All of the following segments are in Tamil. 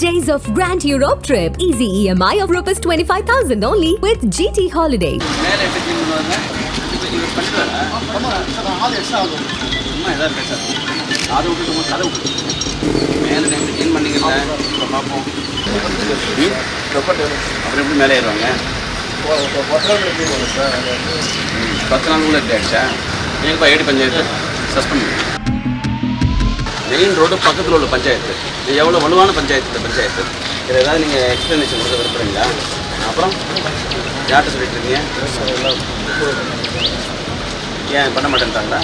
days of Grand Europe trip. Easy EMI of Rs 25,000 only with GT Holiday. மேலே எப்படி க்ளீன் பண்ணுவாங்க இப்போ இவர் பண்ணிடுவாரா சும்மா ஏதாவது பேசாது அதை விட்டுட்டு கதை விட்டு மேலே எப்படி க்ளீன் பண்ணீங்கல்ல இப்போ பார்ப்போம் ம்? அப்புறம் எப்படி மேலே ஏறுவாங்க ம், பத்து நாள் கூட எப்படி ஆயிடுச்சா எங்கப்பா AD panchayat suspend main road பக்கத்தில் உள்ள பஞ்சாயத்து இது எவ்வளோ வலுவான பஞ்சாயத்து இந்த பஞ்சாயத்து இதில் ஏதாவது நீங்கள் எக்ஸ்ப்ளனேஷன் கொடுக்க விரும்புகிறீங்களா அப்புறம் யார்கிட்ட சொல்லிட்டு இருக்கீங்க ஏன் பண்ண மாட்டேன்ட்டாங்களா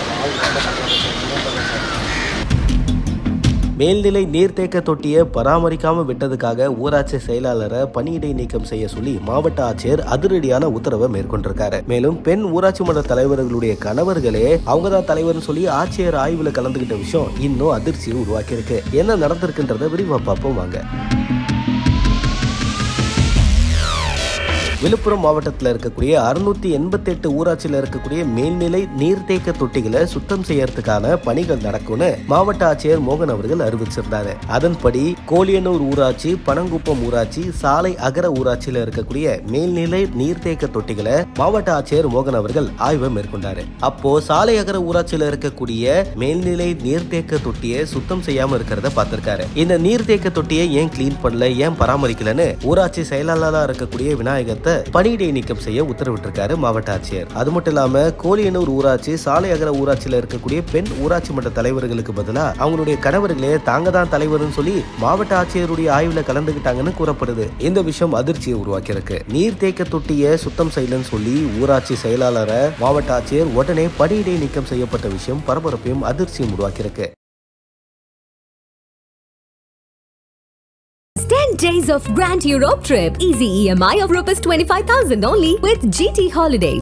மேல்நிலை நீர்த்தேக்க தொட்டியை பராமரிக்காம விட்டதுக்காக ஊராட்சி செயலாளரை பணியிடை நீக்கம் செய்ய சொல்லி மாவட்ட ஆட்சியர் அதிரடியான உத்தரவை மேற்கொண்டிருக்காரு மேலும் பெண் ஊராட்சி மன்ற தலைவர்களுடைய கணவர்களே அவங்க தான் தலைவர்னு சொல்லி ஆட்சியர் ஆய்வுல கலந்துகிட்ட விஷயம் இன்னும் அதிர்ச்சியை உருவாக்கியிருக்கு என்ன நடந்திருக்குன்றத விரிவா பார்ப்போம் வாங்க விழுப்புரம் மாவட்டத்தில் இருக்கக்கூடிய அறுநூத்தி எண்பத்தி எட்டு ஊராட்சியில் இருக்கக்கூடிய மேல்நிலை நீர்த்தேக்க தொட்டிகளை சுத்தம் செய்யறதுக்கான பணிகள் நடக்கும்னு மாவட்ட ஆட்சியர் மோகன் அவர்கள் அறிவிச்சிருந்தாரு அதன்படி கோலியனூர் ஊராட்சி பனங்குப்பம் ஊராட்சி சாலை அகர ஊராட்சியில் இருக்கக்கூடிய மேல்நிலை நீர்த்தேக்க தொட்டிகளை மாவட்ட ஆட்சியர் மோகன் அவர்கள் ஆய்வை மேற்கொண்டாரு அப்போ சாலை அகர ஊராட்சியில் இருக்கக்கூடிய மேல்நிலை நீர்த்தேக்க தொட்டியை சுத்தம் செய்யாம இருக்கிறத பார்த்திருக்காரு இந்த நீர்த்தேக்க தொட்டியை ஏன் கிளீன் பண்ணல ஏன் பராமரிக்கலன்னு ஊராட்சி செயலாளரா இருக்கக்கூடிய விநாயகத்தை பணியிடை நீக்கம் செய்ய உத்தரவிட்டிருக்காரு மாவட்ட ஆட்சியர் அது மட்டும் இல்லாம கோலியனூர் ஊராட்சி சாலை அகர ஊராட்சியில இருக்கக்கூடிய பெண் ஊராட்சி மன்ற தலைவர்களுக்கு பதிலா அவங்களுடைய கணவர்களே தாங்க தான் தலைவர்னு சொல்லி மாவட்ட ஆட்சியருடைய ஆய்வுல கலந்துகிட்டாங்கன்னு கூறப்படுது இந்த விஷயம் அதிர்ச்சியை உருவாக்கியிருக்கு நீர்த்தேக்க தொட்டியை சுத்தம் செய்யலன்னு சொல்லி ஊராட்சி செயலாளரை மாவட்ட ஆட்சியர் உடனே பணியிடை நீக்கம் செய்யப்பட்ட விஷயம் பரபரப்பையும் அதிர்ச்சியும் உருவாக்கியிருக்கு 10 days of Grand Europe trip. Easy EMI of Rs 25,000 only with GT Holiday.